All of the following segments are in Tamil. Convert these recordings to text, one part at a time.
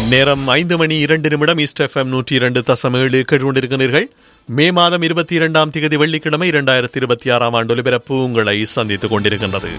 நேரம் ஐந்து மணி இரண்டு நிமிடம் ஈஸ்ட் எஃப்எம் நூற்றி இரண்டு தசம் ஏழு கேட்டுக்கொண்டிருக்கிறீர்கள் மே மாதம் இருபத்தி இரண்டாம் திகதி வெள்ளிக்கிழமை இரண்டாயிரத்தி இருபத்தி ஆறாம் ஆண்டு ஒலிபரப்பு உங்களை சந்தித்துக் கொண்டிருக்கின்றது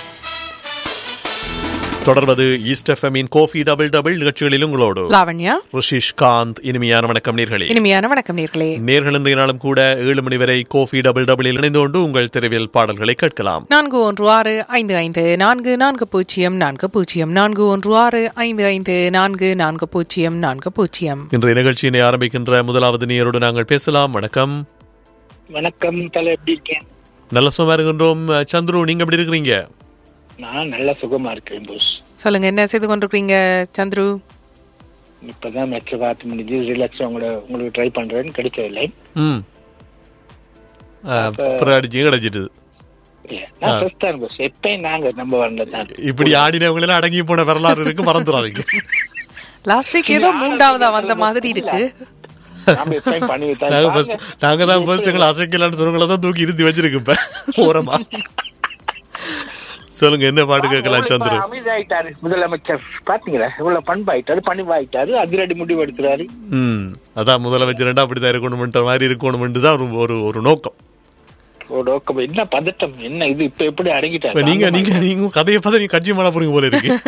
தொடர்வது ஈஸ்ட் எஃப்எம்மின் கோஃபி டபுள் டபுள் நிகழ்ச்சிகளில் உங்களோடு லாவண்யா ரிஷிஷ் காந்த் இனிமையான வணக்கம் நேர்களே இனிமையான வணக்கம் நேர்களே நேர்கள் இன்றைய நாளும் கூட ஏழு மணி வரை கோஃபி டபுள் டபுளில் இணைந்து கொண்டு உங்கள் தெருவில் பாடல்களை கேட்கலாம் நான்கு ஒன்று ஆறு ஐந்து ஐந்து நான்கு நான்கு பூஜ்ஜியம் நான்கு பூஜ்ஜியம் நான்கு ஒன்று ஆறு ஐந்து ஐந்து நான்கு நான்கு பூஜ்ஜியம் நான்கு பூஜ்ஜியம் இன்றைய நிகழ்ச்சியினை ஆரம்பிக்கின்ற முதலாவது நேயரோடு நாங்கள் பேசலாம் வணக்கம் வணக்கம் தலை எப்படி இருக்கேன் நல்ல சும்மா இருக்கின்றோம் சந்துரு நீங்க எப்படி இருக்கிறீங்க நான் நல்ல சுகமா இருக்கேன் போஸ் சொல்லுங்க என்ன செய்து கொண்டிருக்கீங்க சந்துரு இப்பதான் மெட்ரோ பார்த்து முடிஞ்சு ரிலாக்ஸ் உங்களோட உங்களுக்கு ட்ரை பண்றேன்னு கிடைக்கவில்லை ம் அப்புறம் அடிச்சு கிடைச்சிட்டு இல்ல, நான் ஃபர்ஸ்ட் தான் போஸ் எப்பயும் நாங்க நம்ம வரல தான் இப்படி ஆடினவங்க எல்லாம் அடங்கி போன வரலாறு இருக்கு மறந்துடாதீங்க லாஸ்ட் வீக் ஏதோ மூன்றாவதா வந்த மாதிரி இருக்கு நாம எப்பயும் பண்ணி தான் நாங்க first- நாங்க தான் ஃபர்ஸ்ட் எங்களை அசைக்கலான்னு சொன்னவங்கள தான் தூக்கி இருந்து வச்சிருக்கு இப்ப ஓரமா சொல்லுங்க என்ன பாட்டு கேட்கலாம் சந்துரு அமைதியாயிட்டாரு முதலமைச்சர் பாத்தீங்களா இவ்வளவு பண்பாயிட்டாரு பணிவாயிட்டாரு அதிரடி முடிவு எடுக்கிறாரு ம் அதான் முதலமைச்சர் அப்படிதான் இருக்கணும்ன்ற மாதிரி இருக்கணும்னு தான் ஒரு ஒரு ஒரு நோக்கம் ஒரு நோக்கம் என்ன பதட்டம் என்ன இது இப்ப எப்படி இப்ப அடங்கிட்டாரு நீங்க நீங்க நீங்க கதையை பார்த்தா நீங்க கட்சி மாட போறீங்க போல இருக்கு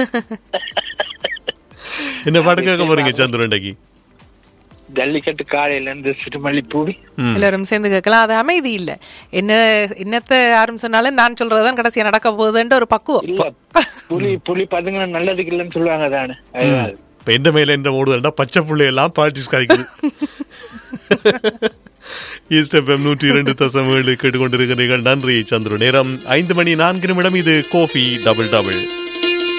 என்ன பாட்டு கேட்க போறீங்க சந்துரு இன்றைக்கு ஜல்லிக்கட்டு காலையில இருந்து சிறுமல்லி பூவி ம். எல்லாரும் சேர்ந்து கேட்கலாம் அது அமைதி இல்ல என்ன என்னத்த யாரும் சொன்னாலும் நான் சொல்றதுதான் கடைசியா நடக்க போகுதுன்ற ஒரு பக்குவம் இல்ல புலி புலி பதுங்கின நல்லதுக்கு இல்லைன்னு சொல்லுவாங்க தானே அதுதான். இப்ப எந்த மேல எந்த ஓடுதுன்னா பச்சை புள்ளை எல்லாம் பாலிட்டிக்ஸ் கரைக்குது ஈஸ்ட் எஃப்எம் நூற்றி இரண்டு தசம் ஏழு கேட்டுக்கொண்டிருக்கிறீர்கள் நன்றி சந்துரு நேரம் ஐந்து மணி நான்கு நிமிடம் இது கோபி டபுள் டபுள்